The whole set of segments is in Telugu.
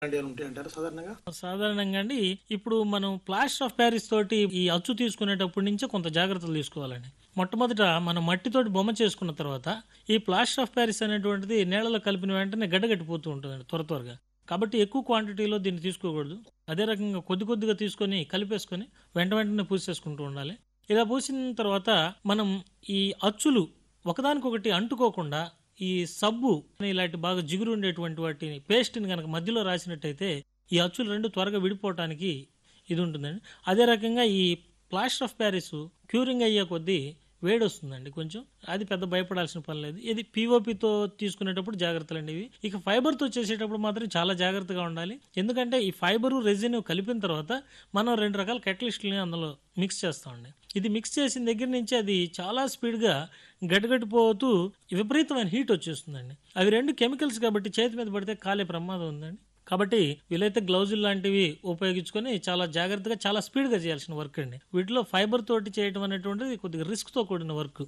అలాంటివి ఉంటాయి అంటారు సాధారణంగా సాధారణంగా అండి ఇప్పుడు మనం ప్లాస్టర్ ఆఫ్ ప్యారిస్ తోటి ఈ అచ్చు తీసుకునేటప్పటి నుంచే కొంత జాగ్రత్తలు తీసుకోవాలండి మొట్టమొదట మనం మట్టితోటి బొమ్మ చేసుకున్న తర్వాత ఈ ప్లాస్టర్ ఆఫ్ ప్యారిస్ అనేటువంటిది నీళ్ళలో కలిపిన వెంటనే గడ్డగట్టిపోతూ ఉంటుందండి త్వర త్వరగా కాబట్టి ఎక్కువ క్వాంటిటీలో దీన్ని తీసుకోకూడదు అదే రకంగా కొద్ది కొద్దిగా తీసుకొని కలిపేసుకొని వెంట వెంటనే పూసేసుకుంటూ ఉండాలి ఇలా పూసిన తర్వాత మనం ఈ అచ్చులు ఒకదానికొకటి అంటుకోకుండా ఈ సబ్బు ఇలాంటి బాగా జిగురు ఉండేటువంటి వాటిని పేస్ట్ని కనుక మధ్యలో రాసినట్టయితే ఈ అచ్చులు రెండు త్వరగా విడిపోవటానికి ఇది ఉంటుందండి అదే రకంగా ఈ ప్లాస్టర్ ఆఫ్ ప్యారిస్ క్యూరింగ్ అయ్యే కొద్దీ వేడి వస్తుందండి కొంచెం అది పెద్ద భయపడాల్సిన పని లేదు ఇది పీఓపితో తీసుకునేటప్పుడు జాగ్రత్తలు అండి ఇవి ఇక ఫైబర్తో చేసేటప్పుడు మాత్రం చాలా జాగ్రత్తగా ఉండాలి ఎందుకంటే ఈ ఫైబరు రెజిన్ కలిపిన తర్వాత మనం రెండు రకాల కెటలిస్ట్లని అందులో మిక్స్ చేస్తామండి ఇది మిక్స్ చేసిన దగ్గర నుంచి అది చాలా స్పీడ్గా గడ్డగట్టిపోతూ విపరీతమైన హీట్ వచ్చేస్తుందండి అవి రెండు కెమికల్స్ కాబట్టి చేతి మీద పడితే కాలే ప్రమాదం ఉందండి కాబట్టి వీలైతే గ్లౌజులు లాంటివి ఉపయోగించుకొని చాలా జాగ్రత్తగా చాలా స్పీడ్గా చేయాల్సిన వర్క్ అండి వీటిలో ఫైబర్ తోటి చేయడం అనేటువంటిది కొద్దిగా రిస్క్తో కూడిన వర్క్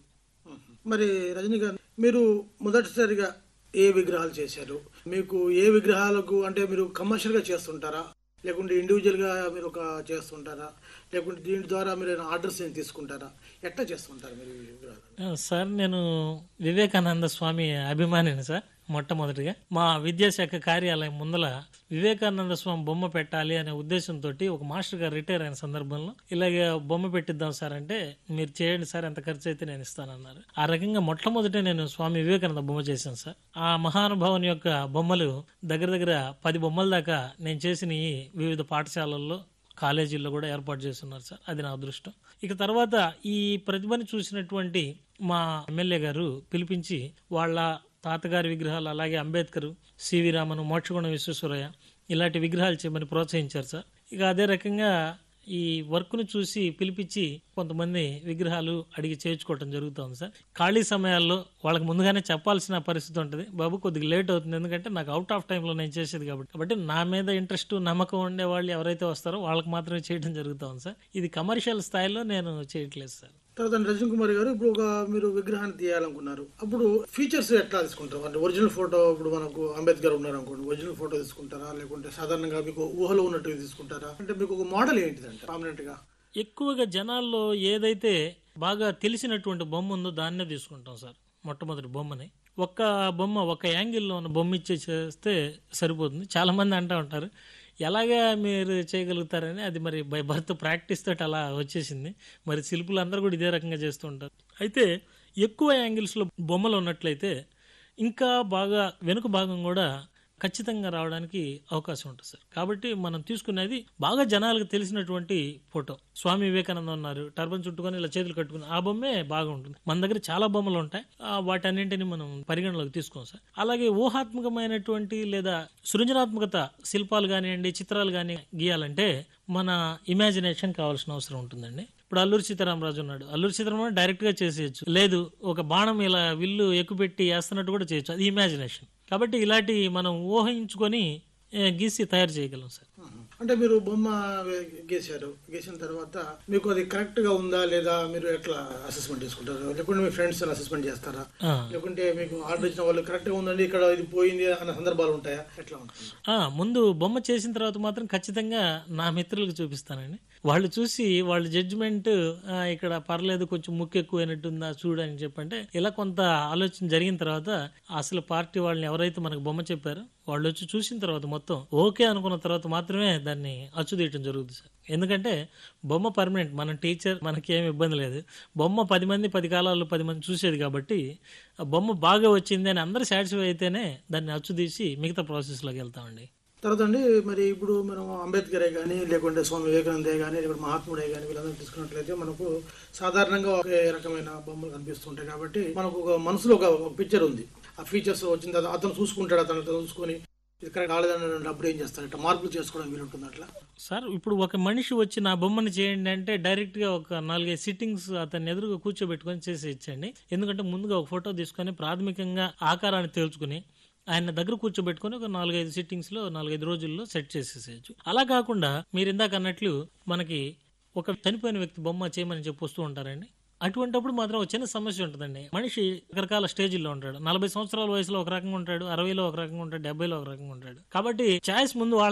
మరి రజనీ గారు మీరు మొదటిసారిగా ఏ విగ్రహాలు చేశారు మీకు ఏ విగ్రహాలకు అంటే మీరు కమర్షియల్ గా చేస్తుంటారా లేకుంటే ఇండివిజువల్ గా మీరు ఒక చేస్తుంటారా లేకుంటే దీని ద్వారా మీరు ఆర్డర్స్ ఏం తీసుకుంటారా ఎట్లా చేస్తుంటారు మీరు ఈ విగ్రహాలు ఆ, సార్ నేను వివేకానంద స్వామి అభిమానిని సార్ మొట్టమొదటిగా మా విద్యాశాఖ కార్యాలయం ముందల వివేకానంద స్వామి బొమ్మ పెట్టాలి అనే ఉద్దేశంతో ఒక మాస్టర్ గారు రిటైర్ అయిన సందర్భంలో ఇలాగే బొమ్మ పెట్టిద్దాం సార్ అంటే మీరు చేయండి సార్ ఎంత ఖర్చు అయితే నేను ఇస్తానన్నారు ఆ రకంగా మొట్టమొదట నేను స్వామి వివేకానంద బొమ్మ చేశాను సార్ ఆ మహానుభావుని యొక్క బొమ్మలు దగ్గర దగ్గర పది బొమ్మల దాకా నేను చేసిన వివిధ పాఠశాలల్లో కాలేజీల్లో కూడా ఏర్పాటు చేస్తున్నారు సార్ అది నా అదృష్టం ఇక తర్వాత ఈ ప్రతిభని చూసినటువంటి మా ఎమ్మెల్యే గారు పిలిపించి వాళ్ళ తాతగారి విగ్రహాలు అలాగే అంబేద్కర్ సివి రామన్ మోక్షగుణ విశ్వేశ్వరయ్య ఇలాంటి విగ్రహాలు చేయమని ప్రోత్సహించారు సార్ ఇక అదే రకంగా ఈ వర్క్ను చూసి పిలిపించి కొంతమంది విగ్రహాలు అడిగి చేయించుకోవటం జరుగుతుంది సార్ ఖాళీ సమయాల్లో వాళ్ళకి ముందుగానే చెప్పాల్సిన పరిస్థితి ఉంటుంది బాబు కొద్దిగా లేట్ అవుతుంది ఎందుకంటే నాకు అవుట్ ఆఫ్ టైంలో నేను చేసేది కాబట్టి కాబట్టి నా మీద ఇంట్రెస్ట్ నమ్మకం ఉండే వాళ్ళు ఎవరైతే వస్తారో వాళ్ళకి మాత్రమే చేయడం జరుగుతుంది సార్ ఇది కమర్షియల్ స్థాయిలో నేను చేయట్లేదు సార్ తర్వాత రజనీ కుమార్ గారు ఇప్పుడు ఒక మీరు విగ్రహాన్ని తీయాలనుకున్నారు అప్పుడు ఫీచర్స్ ఎట్లా తీసుకుంటారు అంటే ఒరిజినల్ ఫోటో ఇప్పుడు మనకు అంబేద్కర్ ఉన్నారు అనుకోండి ఒరిజినల్ ఫోటో తీసుకుంటారా లేకుంటే సాధారణంగా మీకు ఊహలో ఉన్నట్టు తీసుకుంటారా అంటే మీకు ఒక మోడల్ ఏంటిదంటే ప్రామినెంట్ గా ఎక్కువగా జనాల్లో ఏదైతే బాగా తెలిసినటువంటి బొమ్మ ఉందో దాన్నే తీసుకుంటాం సార్ మొట్టమొదటి బొమ్మని ఒక్క బొమ్మ ఒక యాంగిల్లో ఉన్న బొమ్మ ఇచ్చే చేస్తే సరిపోతుంది చాలా మంది అంటూ ఉంటారు ఎలాగా మీరు చేయగలుగుతారని అది మరి బై బర్త్ ప్రాక్టీస్ తోటి అలా వచ్చేసింది మరి శిల్పులు అందరూ కూడా ఇదే రకంగా చేస్తూ ఉంటారు అయితే ఎక్కువ యాంగిల్స్లో బొమ్మలు ఉన్నట్లయితే ఇంకా బాగా వెనుక భాగం కూడా ఖచ్చితంగా రావడానికి అవకాశం ఉంటుంది సార్ కాబట్టి మనం తీసుకునేది బాగా జనాలకు తెలిసినటువంటి ఫోటో స్వామి వివేకానంద ఉన్నారు టర్బన్ చుట్టుకొని ఇలా చేతులు కట్టుకుని ఆ బొమ్మే బాగా ఉంటుంది మన దగ్గర చాలా బొమ్మలు ఉంటాయి ఆ వాటన్నింటిని మనం పరిగణలోకి తీసుకోం సార్ అలాగే ఊహాత్మకమైనటువంటి లేదా సృజనాత్మకత శిల్పాలు కానివ్వండి చిత్రాలు కానీ గీయాలంటే మన ఇమాజినేషన్ కావాల్సిన అవసరం ఉంటుందండి ఇప్పుడు అల్లూరి సీతారామరాజు ఉన్నాడు అల్లూరి సీతారామరాజు డైరెక్ట్ గా చేసేయచ్చు లేదు ఒక బాణం ఇలా విల్లు ఎక్కుపెట్టి వేస్తున్నట్టు కూడా చేయొచ్చు అది ఇమాజినేషన్ కాబట్టి ఇలాంటి మనం ఊహించుకొని ఏ, గీసి తయారు చేయగలం సార్ అంటే మీరు బొమ్మ వే- గీశారు గీసిన తర్వాత మీకు అది కరెక్ట్ గా ఉందా లేదా మీరు ఎట్లా అసెస్మెంట్ చేసుకుంటారు లేకుంటే మీ ఫ్రెండ్స్ అసెస్మెంట్ చేస్తారా ఆ. లేకుంటే మీకు ఆర్డర్ ఇచ్చిన వాళ్ళు కరెక్ట్ గా ఉందండి ఇక్కడ ఇది పోయింది అన్న సందర్భాలు ఉంటాయా ఎట్లా ఉంటుంది ఆ, ముందు బొమ్మ చేసిన తర్వాత మాత్రం ఖచ్చితంగా నా మిత్రులకు చూపిస్తానండి వాళ్ళు చూసి వాళ్ళ జడ్జిమెంట్ ఇక్కడ పర్లేదు కొంచెం ముక్కు ఎక్కువైనట్టుందా చూడని చెప్పంటే ఇలా కొంత ఆలోచన జరిగిన తర్వాత అసలు పార్టీ వాళ్ళని ఎవరైతే మనకు బొమ్మ చెప్పారో వాళ్ళు వచ్చి చూసిన తర్వాత మొత్తం ఓకే అనుకున్న తర్వాత మాత్రమే దాన్ని అచ్చు తీయటం జరుగుతుంది సార్ ఎందుకంటే బొమ్మ పర్మనెంట్ మన టీచర్ మనకి ఏమి ఇబ్బంది లేదు బొమ్మ పది మంది పది కాలాల్లో పది మంది చూసేది కాబట్టి ఆ బొమ్మ బాగా వచ్చింది అని అందరూ సాటిస్ఫై అయితేనే దాన్ని అచ్చు తీసి మిగతా ప్రాసెస్లోకి వెళ్తామండి తర్వాత అండి మరి ఇప్పుడు మనం అంబేద్కరే కానీ లేకుంటే స్వామి వివేకానందే కానీ లేకుంటే మహాత్ముడే కానీ వీళ్ళందరూ తీసుకున్నట్లయితే మనకు సాధారణంగా ఒకే రకమైన బొమ్మలు కనిపిస్తుంటాయి కాబట్టి మనకు ఒక మనసులో ఒక పిక్చర్ ఉంది ఆ ఫీచర్స్ వచ్చిన తర్వాత అతను చూసుకుంటాడు అతను చూసుకొని ఇది కరెక్ట్ కాలేదని అప్పుడు ఏం చేస్తాడు ఇట్లా మార్పులు చేసుకోవడం వీలుంటుంది అట్లా సార్ ఇప్పుడు ఒక మనిషి వచ్చి నా బొమ్మని చేయండి అంటే డైరెక్ట్ గా ఒక నాలుగైదు సిట్టింగ్స్ అతన్ని ఎదురుగా కూర్చోబెట్టుకొని చేసి ఇచ్చండి ఎందుకంటే ముందుగా ఒక ఫోటో తీసుకొని ప్రాథమికంగా ఆకారాన్ని తేల్చుకుని ఆయన దగ్గర కూర్చోబెట్టుకొని ఒక నాలుగైదు సిట్టింగ్స్ లో నాలుగైదు రోజుల్లో సెట్ చేసేసేయచ్చు అలా కాకుండా మీరు ఇందాక అన్నట్లు మనకి ఒక చనిపోయిన వ్యక్తి బొమ్మ చేయమని చెప్పి వస్తూ ఉంటారండి అటువంటప్పుడు మాత్రం ఒక చిన్న సమస్య ఉంటుందండి మనిషి రకరకాల స్టేజ్లో ఉంటాడు నలభై సంవత్సరాల వయసులో ఒక రకంగా ఉంటాడు అరవైలో ఒక రకంగా ఉంటాడు డెబ్బైలో ఒక రకంగా ఉంటాడు కాబట్టి ఛాయిస్ ముందు వాళ్ళ